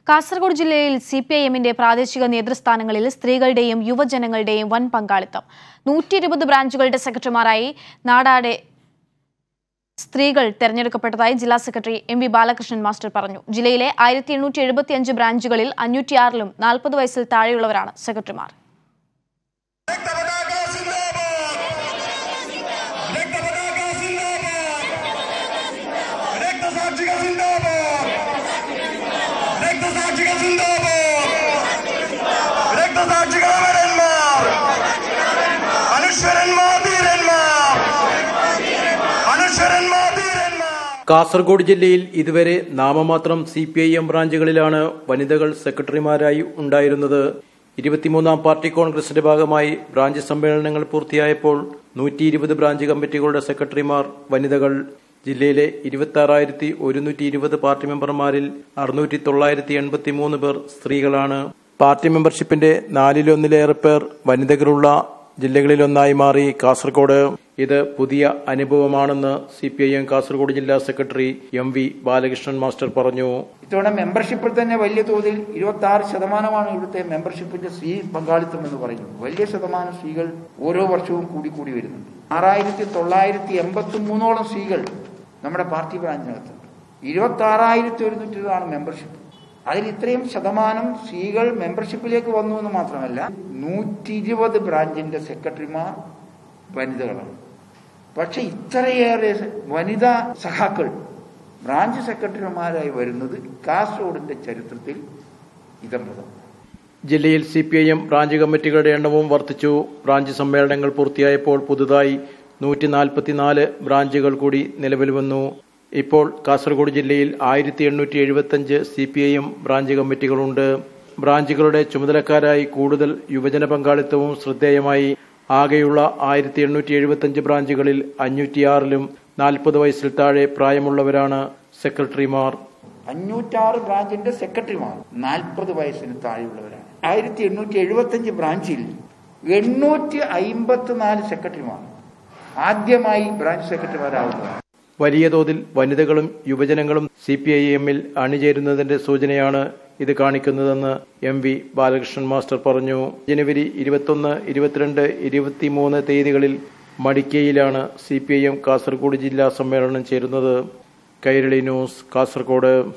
കാസർഗോഡ് ജില്ലയിൽ C P I എമ്മിന്റെ പ്രാദേശിക നേതൃസ്ഥാനങ്ങളിൽ സ്ത്രീകളുടെയും യുവജനങ്ങളുടെയും വൻ പങ്കാളിത്തം നൂറ്റി ഇരുപത് ബ്രാഞ്ചുകളുടെ സെക്രട്ടറിമാരായി നാടാടെ സ്ത്രീകൾ തെരഞ്ഞെടുക്കപ്പെട്ടതായി ജില്ലാ secretary M V Balakrishnan master പറഞ്ഞു ജില്ലയിലെ ആയിരത്തി എണ്ണൂറ്റി എഴുപത്തിയഞ്ച് ബ്രാഞ്ചുകളിൽ അഞ്ഞൂറ്റിയാറിലും നാൽപ്പത് വയസ്സിൽ താഴെയുള്ളവരാണ് സെക്രട്ടറിമാർ രക്തപതാക സിന്ദാബാദ് രക്തപതാക സിന്ദാബാദ് രക്തസാക്ഷികൾ സിന്ദാബാദ് രക്തസാക്ഷികൾ സിന്ദാബാദ് രക്തസാക്ഷികൾ അമരന്മാർ അനുശ്വരന്മാർ ധീരന്മാർ അനുശ്വരന്മാർ ധീരന്മാർ കാസർഗോഡ് ജില്ലയിൽ ഇതുവരെ നാമമാത്രം സി പി ഐ എം ബ്രാഞ്ചുകളിലാണ് വനിതകൾ സെക്രട്ടറിമാരായി ഉണ്ടായിരുന്നത് ഇരുപത്തിമൂന്നാം പാർട്ടി കോൺഗ്രസിന്റെ ഭാഗമായി ബ്രാഞ്ച് സമ്മേളനങ്ങൾ പൂർത്തിയായപ്പോൾ നൂറ്റി ഇരുപത് ബ്രാഞ്ച് കമ്മിറ്റികളുടെ സെക്രട്ടറിമാർ വനിതകൾ ജില്ലയിലെ ഇരുപത്തി ആറായിരത്തി ഒരുന്നൂറ്റി ഇരുപത് പാർട്ടി മെമ്പർമാരിൽ അറുന്നൂറ്റി തൊള്ളായിരത്തി എൺപത്തി മൂന്ന് പേർ സ്ത്രീകളാണ് പാർട്ടി മെമ്പർഷിപ്പിന്റെ നാലിലൊന്നിലേറെ പേർ വനിതകളുള്ള ജില്ലകളിലൊന്നായി മാറി കാസർഗോഡ് ഇത് പുതിയ അനുഭവമാണെന്ന് C P I M Kasaragod ജില്ലാ secretary M V Balakrishnan master പറഞ്ഞു ഇത്തവണ മെമ്പർഷിപ്പിൽ തന്നെ വലിയ തോതിൽ ഇരുപത്തി ആറ് ശതമാനമാണ് ഇവിടുത്തെ മെമ്പർഷിപ്പിന്റെ സ്ത്രീ പങ്കാളിത്തം എന്ന് പറയുന്നത് വലിയ ശതമാനം സ്ത്രീകൾ ഓരോ വർഷവും കൂടി കൂടി വരുന്നുണ്ട് ആറായിരത്തി തൊള്ളായിരത്തി എൺപത്തി മൂന്നോളം സ്ത്രീകൾ നമ്മുടെ പാർട്ടി ബ്രാഞ്ചിനകത്തുണ്ട് ഇരുപത്തി ആറായിരത്തി ഒരുന്നൂറ്റി ഇരുപതാണ് മെമ്പർഷിപ്പ് അതിൽ ഇത്രയും ശതമാനം സ്ത്രീകൾ മെമ്പർഷിപ്പിലേക്ക് വന്നു എന്ന് മാത്രമല്ല നൂറ്റി ഇരുപത് ബ്രാഞ്ചിന്റെ സെക്രട്ടറിമാർ വനിതകളാണ് പക്ഷെ ഇത്രയേറെ വനിതാ സഖാക്കൾ ബ്രാഞ്ച് സെക്രട്ടറിമാരായി വരുന്നത് കാസർഗോഡിന്റെ ചരിത്രത്തിൽ ഇതമൃതം ജില്ലയിൽ C P I M branch കമ്മിറ്റികളുടെ എണ്ണവും വർദ്ധിച്ചു ബ്രാഞ്ച് സമ്മേളനങ്ങൾ പൂർത്തിയായപ്പോൾ പുതുതായി നൂറ്റി നാൽപ്പത്തിനാല് ബ്രാഞ്ചുകൾ കൂടി നിലവിൽ വന്നു ഇപ്പോൾ കാസർഗോഡ് ജില്ലയിൽ ആയിരത്തി എണ്ണൂറ്റി എഴുപത്തഞ്ച് C P I M branch കമ്മിറ്റികളുണ്ട് ബ്രാഞ്ചുകളുടെ ചുമതലക്കാരായി കൂടുതൽ യുവജന പങ്കാളിത്തവും ശ്രദ്ധേയമായി ആകെയുള്ള ആയിരത്തി എണ്ണൂറ്റി എഴുപത്തഞ്ച് ബ്രാഞ്ചുകളിൽ അഞ്ഞൂറ്റിയാറിലും നാൽപ്പത് വയസ്സിൽ താഴെ പ്രായമുള്ളവരാണ് സെക്രട്ടറിമാർ അഞ്ഞൂറ്റാറ് ബ്രാഞ്ചിന്റെ സെക്രട്ടറിമാർ നാൽപ്പത് വയസ്സിന് താഴെയുള്ളവരാണ് ആയിരത്തി എണ്ണൂറ്റി എഴുപത്തി അഞ്ച് ബ്രാഞ്ചിൽ എണ്ണൂറ്റി അയിമ്പത്തിനാല് സെക്രട്ടറിമാർ ആദ്യമായി ബ്രാഞ്ച് സെക്രട്ടറിമാരാവുന്നതാണ് വലിയ തോതിൽ വനിതകളും യുവജനങ്ങളും സി പി ഐ എമ്മിൽ അണിചേരുന്നതിന്റെ സൂചനയാണ് ഇത് കാണിക്കുന്നതെന്ന് എം വി ബാലകൃഷ്ണൻ മാസ്റ്റർ പറഞ്ഞു ജനുവരി ഇരുപത്തൊന്ന് ഇരുപത്തിരണ്ട് ഇരുപത്തിമൂന്ന് തീയതികളിൽ മടിക്കയിലാണ് C P I M Kasaragod ജില്ലാ സമ്മേളനം ചേരുന്നത് കൈരളി ന്യൂസ് കാസർഗോഡ്